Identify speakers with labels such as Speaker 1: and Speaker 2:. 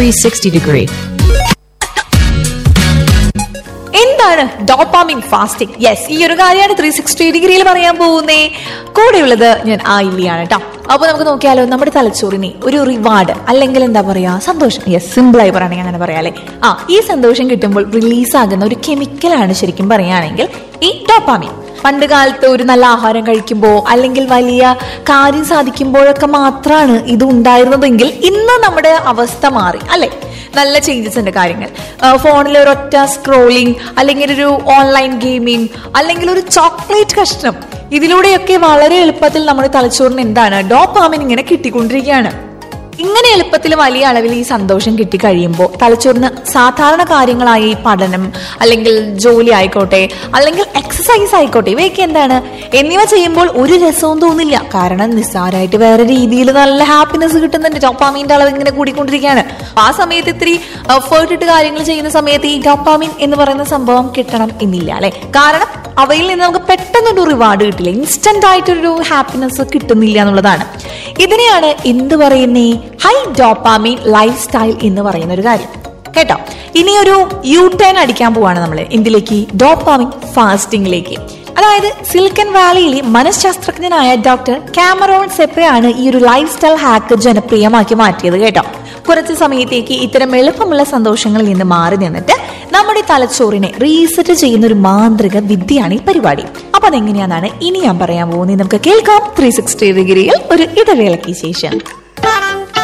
Speaker 1: 360 degree.
Speaker 2: എന്താണ് dopamine fasting yes ഈ ഒരു കാര്യമാണ് ത്രീ സിക്സ്റ്റി ഡിഗ്രിയിൽ പറയാൻ പോകുന്നേ കൂടെയുള്ളത് ഞാൻ ആ ഇല്ലിയാണ് കേട്ടോ അപ്പൊ നമുക്ക് നോക്കിയാലോ നമ്മുടെ തലച്ചോറിനെ ഒരു റിവാർഡ് അല്ലെങ്കിൽ എന്താ പറയാ സന്തോഷം യെസ് സിമ്പിൾ ആയി പറയുകയാണെങ്കിൽ അങ്ങനെ പറയാല്ലേ ആ ഈ സന്തോഷം കിട്ടുമ്പോൾ റിലീസ് ആകുന്ന ഒരു കെമിക്കലാണ് ശരിക്കും പറയുകയാണെങ്കിൽ ഈ ഡോപ്പാമിൻ പണ്ട് കാലത്ത് ഒരു നല്ല ആഹാരം കഴിക്കുമ്പോൾ അല്ലെങ്കിൽ വലിയ കാര്യം സാധിക്കുമ്പോഴൊക്കെ മാത്രമാണ് ഇത് ഉണ്ടായിരുന്നതെങ്കിൽ ഇന്ന് നമ്മുടെ അവസ്ഥ മാറി അല്ലെ നല്ല ചേഞ്ചസ് ഉണ്ട് കാര്യങ്ങൾ ഫോണിൽ ഒരൊറ്റ സ്ക്രോളിംഗ് അല്ലെങ്കിൽ ഒരു ഓൺലൈൻ ഗെയിമിംഗ് അല്ലെങ്കിൽ ഒരു ചോക്ലേറ്റ് കഷ്ണം ഇതിലൂടെയൊക്കെ വളരെ എളുപ്പത്തിൽ നമ്മുടെ തലച്ചോറിന് എന്താണ് ഡോപ്പാമിൻ ഇങ്ങനെ കിട്ടിക്കൊണ്ടിരിക്കുകയാണ് ഇങ്ങനെ എളുപ്പത്തിൽ വലിയ അളവിൽ ഈ സന്തോഷം കിട്ടിക്കഴിയുമ്പോൾ തലച്ചോറിന് സാധാരണ കാര്യങ്ങളായി പഠനം അല്ലെങ്കിൽ ജോലി ആയിക്കോട്ടെ അല്ലെങ്കിൽ എക്സസൈസ് ആയിക്കോട്ടെ ഇവയൊക്കെ എന്താണ് എന്നിവ ചെയ്യുമ്പോൾ ഒരു രസവും തോന്നില്ല കാരണം നിസ്സാരമായിട്ട് വേറെ രീതിയിൽ നല്ല ഹാപ്പിനെസ് കിട്ടുന്നുണ്ട് ഡോപ്പാമീൻ്റെ അളവ് ഇങ്ങനെ കൂടിക്കൊണ്ടിരിക്കുകയാണ് ആ സമയത്ത് ഇത്തിരി എഫേർട്ട് ഇട്ട് കാര്യങ്ങൾ ചെയ്യുന്ന സമയത്ത് ഈ ഡോപ്പാമിൻ എന്ന് പറയുന്ന സംഭവം കിട്ടണം എന്നില്ല അല്ലെ കാരണം അവയിൽ നിന്ന് നമുക്ക് പെട്ടെന്നൊരു റിവാർഡ് കിട്ടില്ല ഇൻസ്റ്റന്റ് ആയിട്ടൊരു ഹാപ്പിനെസ് കിട്ടുന്നില്ല എന്നുള്ളതാണ് ഇതിനെയാണ് എന്ത് പറയുന്നേ ഹൈ ഡോപ്പാമിൻ ലൈഫ് സ്റ്റൈൽ എന്ന് പറയുന്ന ഒരു കാര്യം കേട്ടോ ഇനി ഒരു യു ടേൺ അടിക്കാൻ പോവാണ് നമ്മൾ എന്തിലേക്ക് ഡോപ്പാമിൻ ഫാസ്റ്റിംഗിലേക്ക് അതായത് സിലിക്കൺ വാലിയിലെ മനഃശാസ്ത്രജ്ഞനായ ഡോക്ടർ കാമറോൺ സെപ്പയാണ് ഈ ഒരു ലൈഫ് സ്റ്റൈൽ ഹാക്ക് ജനപ്രിയമാക്കി മാറ്റിയത് കേട്ടോ കുറച്ച് സമയത്തേക്ക് ഇത്തരം എളുപ്പമുള്ള സന്തോഷങ്ങളിൽ നിന്ന് മാറി നിന്നിട്ട് നമ്മുടെ തലച്ചോറിനെ റീസെറ്റ് ചെയ്യുന്ന ഒരു മാന്ത്രിക വിദ്യയാണ് ഈ പരിപാടി അപ്പൊ അതെങ്ങനെയാണെന്നാണ് ഇനി ഞാൻ പറയാൻ പോകുന്നത് നമുക്ക് കേൾക്കാം ത്രീ സിക്സ്റ്റി ഡിഗ്രിയിൽ ഒരു ഇടവേളയ്ക്ക് ശേഷം